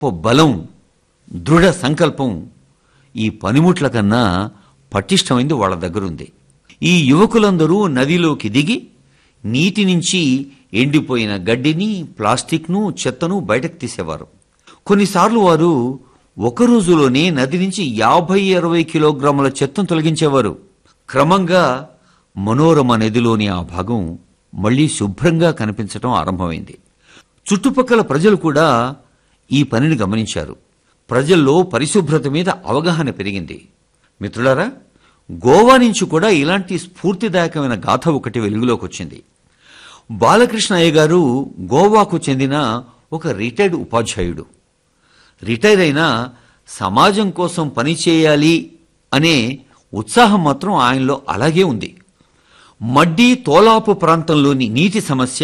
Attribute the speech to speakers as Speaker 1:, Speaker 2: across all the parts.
Speaker 1: బలం దృఢ సంకల్పం ఈ పనిముట్ల కన్నా పటిష్టమైంది వాళ్ళ దగ్గరుంది ఈ యువకులందరూ నదిలోకి దిగి నీటి నుంచి ఎండిపోయిన గడ్డిని ప్లాస్టిక్ను చెత్తను బయటకు తీసేవారు కొన్నిసార్లు వారు ఒక రోజులోనే నది నుంచి యాభై అరవై కిలోగ్రాముల చెత్తను తొలగించేవారు క్రమంగా మనోరమ నదిలోని ఆ భాగం మళ్లీ శుభ్రంగా కనిపించడం ఆరంభమైంది చుట్టుపక్కల ప్రజలు కూడా ఈ పనిని గమనించారు ప్రజల్లో పరిశుభ్రత మీద అవగాహన పెరిగింది మిత్రులారా గోవా నుంచి కూడా ఇలాంటి స్ఫూర్తిదాయకమైన గాథ ఒకటి వెలుగులోకి వచ్చింది బాలకృష్ణ అయ్య గారు గోవాకు చెందిన ఒక రిటైర్డ్ ఉపాధ్యాయుడు రిటైర్ అయినా సమాజం కోసం పనిచేయాలి అనే ఉత్సాహం మాత్రం ఆయనలో అలాగే ఉంది మడ్డి తోలాపు ప్రాంతంలోని నీటి సమస్య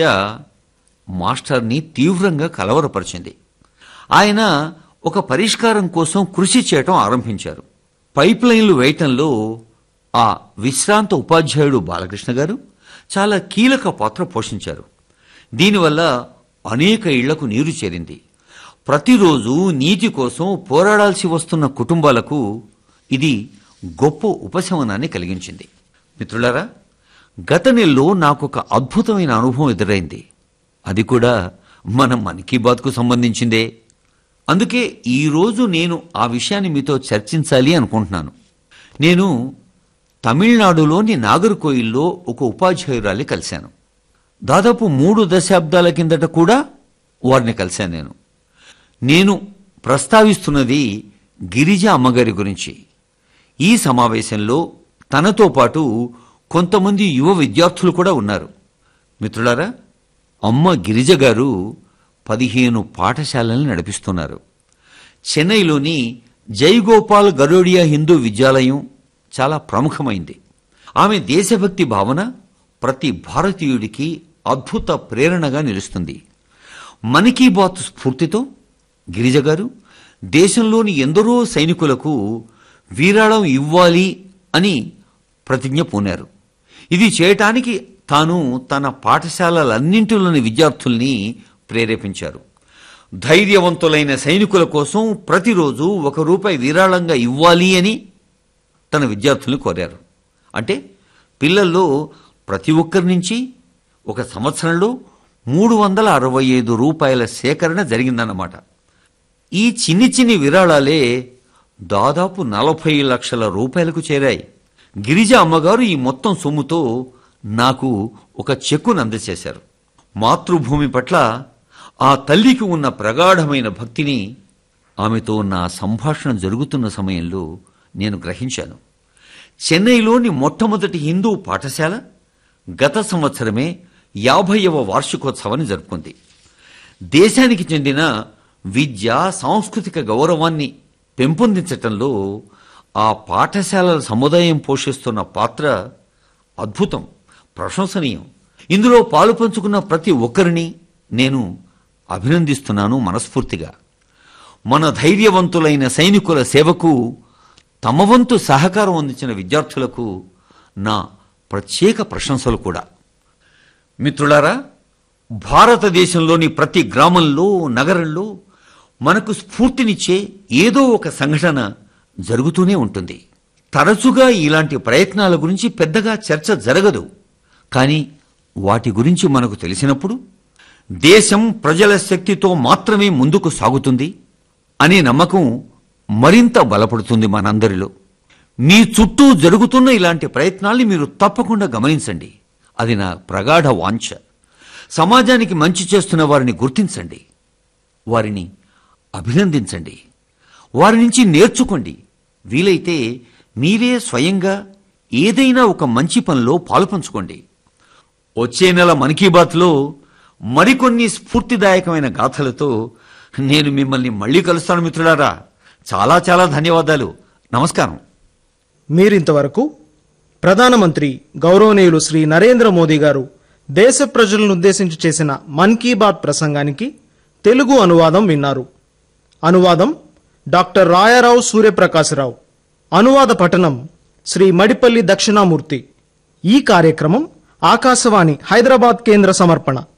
Speaker 1: మాస్టర్ని తీవ్రంగా కలవరపరిచింది ఆయన ఒక పరిష్కారం కోసం కృషి చేయటం ఆరంభించారు పైప్ లైన్లు వేయటంలో ఆ విశ్రాంత ఉపాధ్యాయుడు బాలకృష్ణ గారు చాలా కీలక పాత్ర పోషించారు దీనివల్ల అనేక ఇళ్లకు నీరు చేరింది ప్రతిరోజు నీటి కోసం పోరాడాల్సి వస్తున్న కుటుంబాలకు ఇది గొప్ప ఉపశమనాన్ని కలిగించింది మిత్రులారా గత నెలలో నాకు ఒక అద్భుతమైన అనుభవం ఎదురైంది అది కూడా మన మన్ కీ బాత్కు సంబంధించిందే అందుకే ఈరోజు నేను ఆ విషయాన్ని మీతో చర్చించాలి అనుకుంటున్నాను నేను తమిళనాడులోని నాగర్కోయిల్లో ఒక ఉపాధ్యాయురాలి కలిశాను దాదాపు మూడు దశాబ్దాల కిందట కూడా వారిని కలిశాను నేను నేను ప్రస్తావిస్తున్నది గిరిజ అమ్మగారి గురించి ఈ సమావేశంలో తనతో పాటు కొంతమంది యువ విద్యార్థులు కూడా ఉన్నారు మిత్రులారా అమ్మ గిరిజ గారు పదిహేను పాఠశాలలను నడిపిస్తున్నారు చెన్నైలోని జైగోపాల్ గరోడియా హిందూ విద్యాలయం చాలా ప్రముఖమైంది ఆమె దేశభక్తి భావన ప్రతి భారతీయుడికి అద్భుత ప్రేరణగా నిలుస్తుంది మన్ కీ బాత్ స్ఫూర్తితో గిరిజ గారు దేశంలోని ఎందరో సైనికులకు వీరాళం ఇవ్వాలి అని ప్రతిజ్ఞ పూనారు ఇది చేయటానికి తాను తన పాఠశాలలన్నింటిలోని విద్యార్థుల్ని ప్రేరేపించారు ధైర్యవంతులైన సైనికుల కోసం ప్రతిరోజు ఒక రూపాయి విరాళంగా ఇవ్వాలి అని తన విద్యార్థుల్ని కోరారు అంటే పిల్లల్లో ప్రతి ఒక్కరి నుంచి ఒక సంవత్సరంలో మూడు వందల అరవై ఐదు రూపాయల సేకరణ జరిగిందన్నమాట ఈ చిన్ని చిన్ని విరాళాలే దాదాపు నలభై లక్షల రూపాయలకు చేరాయి గిరిజ అమ్మగారు ఈ మొత్తం సొమ్ముతో నాకు ఒక చెక్కును అందజేశారు మాతృభూమి పట్ల ఆ తల్లికి ఉన్న ప్రగాఢమైన భక్తిని ఆమెతో నా సంభాషణ జరుగుతున్న సమయంలో నేను గ్రహించాను చెన్నైలోని మొట్టమొదటి హిందూ పాఠశాల గత సంవత్సరమే యాభైవ వార్షికోత్సవాన్ని జరుపుకుంది దేశానికి చెందిన విద్య సాంస్కృతిక గౌరవాన్ని పెంపొందించటంలో ఆ పాఠశాలల సముదాయం పోషిస్తున్న పాత్ర అద్భుతం ప్రశంసనీయం ఇందులో పాలు పంచుకున్న ప్రతి ఒక్కరిని నేను అభినందిస్తున్నాను మనస్ఫూర్తిగా మన ధైర్యవంతులైన సైనికుల సేవకు తమ వంతు సహకారం అందించిన విద్యార్థులకు నా ప్రత్యేక ప్రశంసలు కూడా మిత్రులారా భారతదేశంలోని ప్రతి గ్రామంలో నగరంలో మనకు స్ఫూర్తినిచ్చే ఏదో ఒక సంఘటన జరుగుతూనే ఉంటుంది తరచుగా ఇలాంటి ప్రయత్నాల గురించి పెద్దగా చర్చ జరగదు కానీ వాటి గురించి మనకు తెలిసినప్పుడు దేశం ప్రజల శక్తితో మాత్రమే ముందుకు సాగుతుంది అనే నమ్మకం మరింత బలపడుతుంది మనందరిలో మీ చుట్టూ జరుగుతున్న ఇలాంటి ప్రయత్నాల్ని మీరు తప్పకుండా గమనించండి అది నా ప్రగాఢ వాంఛ సమాజానికి మంచి చేస్తున్న వారిని గుర్తించండి వారిని అభినందించండి వారి నుంచి నేర్చుకోండి వీలైతే మీరే స్వయంగా ఏదైనా ఒక మంచి పనిలో పాలుపంచుకోండి వచ్చే నెల మన్ కీ బాత్లో మరికొన్ని స్ఫూర్తిదాయకమైన గాథలతో నేను మిమ్మల్ని మళ్ళీ కలుస్తాను మిత్రులారా చాలా చాలా ధన్యవాదాలు నమస్కారం
Speaker 2: మీరింతవరకు ప్రధానమంత్రి గౌరవనీయులు శ్రీ నరేంద్ర మోదీ గారు దేశ ప్రజలను ఉద్దేశించి చేసిన మన్ కీ బాత్ ప్రసంగానికి తెలుగు అనువాదం విన్నారు అనువాదం డాక్టర్ రాయారావు సూర్యప్రకాశరావు అనువాద పఠనం శ్రీ మడిపల్లి దక్షిణామూర్తి ఈ కార్యక్రమం ఆకాశవాణి హైదరాబాద్ కేంద్ర సమర్పణ